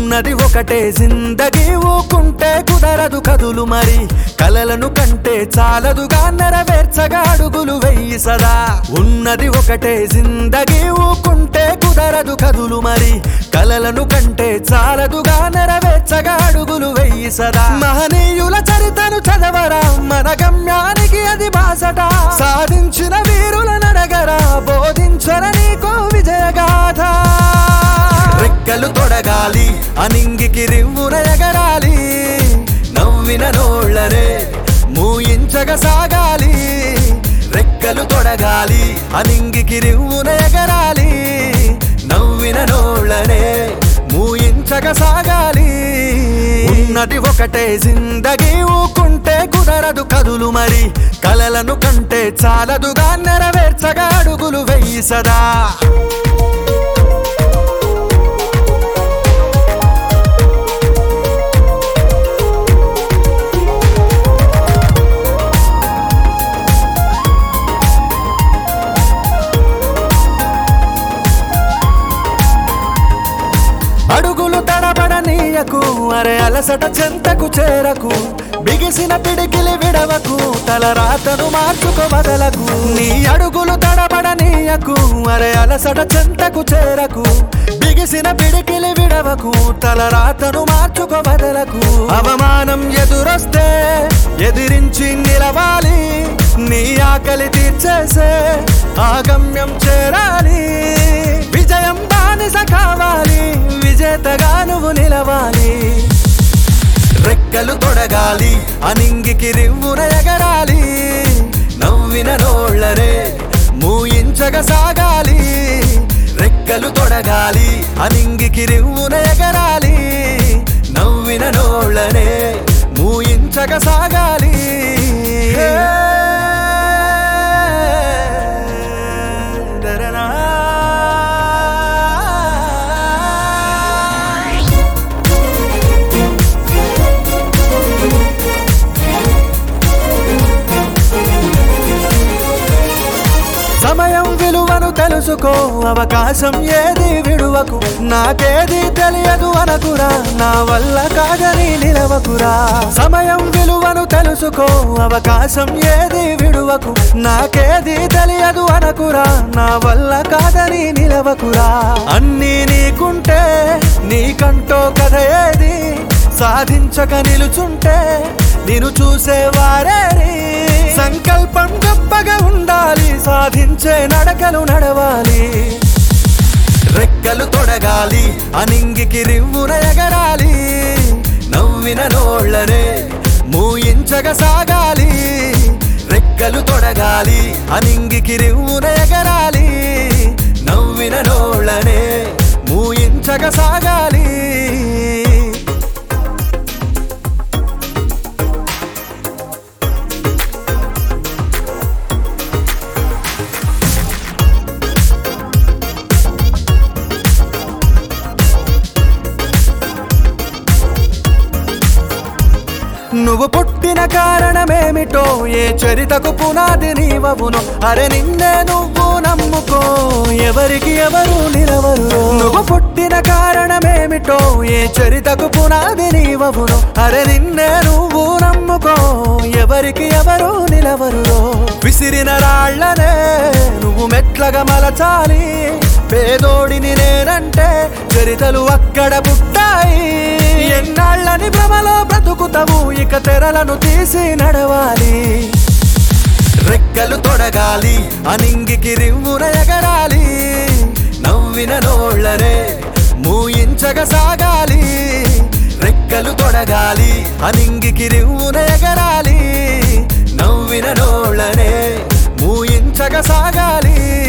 ఉన్నది ఒకటే జిందగీ ఊకుంటే కుదరదు కదులు మరి కలలను కంటే చాలదుగా నెరవేర్చగా అడుగులు వెయ్యి సదా ఉన్నది ఒకటే జిందగీ ఊకుంటే కుదరదు కదులు మరి కలలను కంటే చాలదుగా నెరవేర్చగా అడుగులు వెయ్యి సదా మహనీయుల చరితను చదవరా మన గమ్యానికి అది బాసట సాధించిన వీరుల నడగరా బోధించర నీకో విజయగాథ రెక్కలు తొడగాలి అనింగికి రివ్వున ఎగరాలి నవ్విన నోళ్ళనే మూయించగ సాగాలి రెక్కలు తొడగాలి అనింగికి రివ్వున ఎగరాలి నవ్విన నోళ్ళనే మూయించగ సాగాలి ఉన్నది ఒకటే జిందగీ ఊకుంటే కుదరదు కదులు మరి కలలను కంటే చాలదుగా నెరవేర్చగా అడుగులు వెయ్యి సదా అడుగులు తడబడనీయకు అరే అలసట చెంతకు చేరకు బిగిసిన పిడికిలి విడవకు తల రాతను మార్చుకో వదలకు నీ అడుగులు తడబడనీయకు అరే అలసట చెంతకు చేరకు బిగిసిన పిడికిలి విడవకు తల రాతను మార్చుకో వదలకు అవమానం ఎదురొస్తే ఎదిరించి నిలవాలి నీ ఆకలి తీర్చేసే ఆగమ్యం చేరాలి విజయం బానిస కావాలి విజేతగా నువ్వు నిలవాలి రెక్కలు తొడగాలి అనింగికి రివ్వున ఎగరాలి నవ్విన నోళ్ళనే మూయించగ సాగాలి రెక్కలు తొడగాలి అనింగికి రివ్వున ఎగరాలి నవ్విన నోళ్ళనే మూయించగ సాగాలి సమయం విలువను తెలుసుకో అవకాశం ఏది విడువకు నాకేది తెలియదు అనకురా నా వల్ల కాదని నిలవకురా సమయం విలువను తెలుసుకో అవకాశం ఏది విడువకు నాకేది తెలియదు అనకురా నా వల్ల కాదని నిలవకురా అన్నీ నీకుంటే నీకంటో కథ ఏది సాధించక నిలుచుంటే నేను చూసేవారేరి సంకల్పం గొప్పగా ఉండాలి సాధించే నడకలు నడవాలి రెక్కలు తొడగాలి అనింగికి రివ్వున ఎగరాలి నవ్విన నోళ్ళనే మూయించగ సాగాలి రెక్కలు తొడగాలి అనింగికి రివ్వున ఎగరాలి నవ్విన నోళ్ళనే మూయించగ సాగాలి నువ్వు పుట్టిన కారణమేమిటో ఏ చరితకు పునాది నీవవును అరే నిన్నే నువ్వు నమ్ముకో ఎవరికి ఎవరు నిలవరు నువ్వు పుట్టిన కారణమేమిటో ఏ చరితకు పునాది నీవవును అరే నిన్నే నువ్వు నమ్ముకో ఎవరికి ఎవరు నిలవరు విసిరిన రాళ్లనే నువ్వు మెట్లగా మలచాలి పేదోడిని నేనంటే చరితలు అక్కడ పుట్టాయి ఎన్నాళ్ళని భ్రమలో బ్రతుకుతావు ఇక తెరలను తీసి నడవాలి రెక్కలు తొడగాలి అనింగికి రివ్వున ఎగరాలి నవ్విన నోళ్ళనే మూయించగ సాగాలి రెక్కలు తొడగాలి అనింగికి రివ్వున ఎగరాలి నవ్విన నోళ్ళనే మూయించగ సాగాలి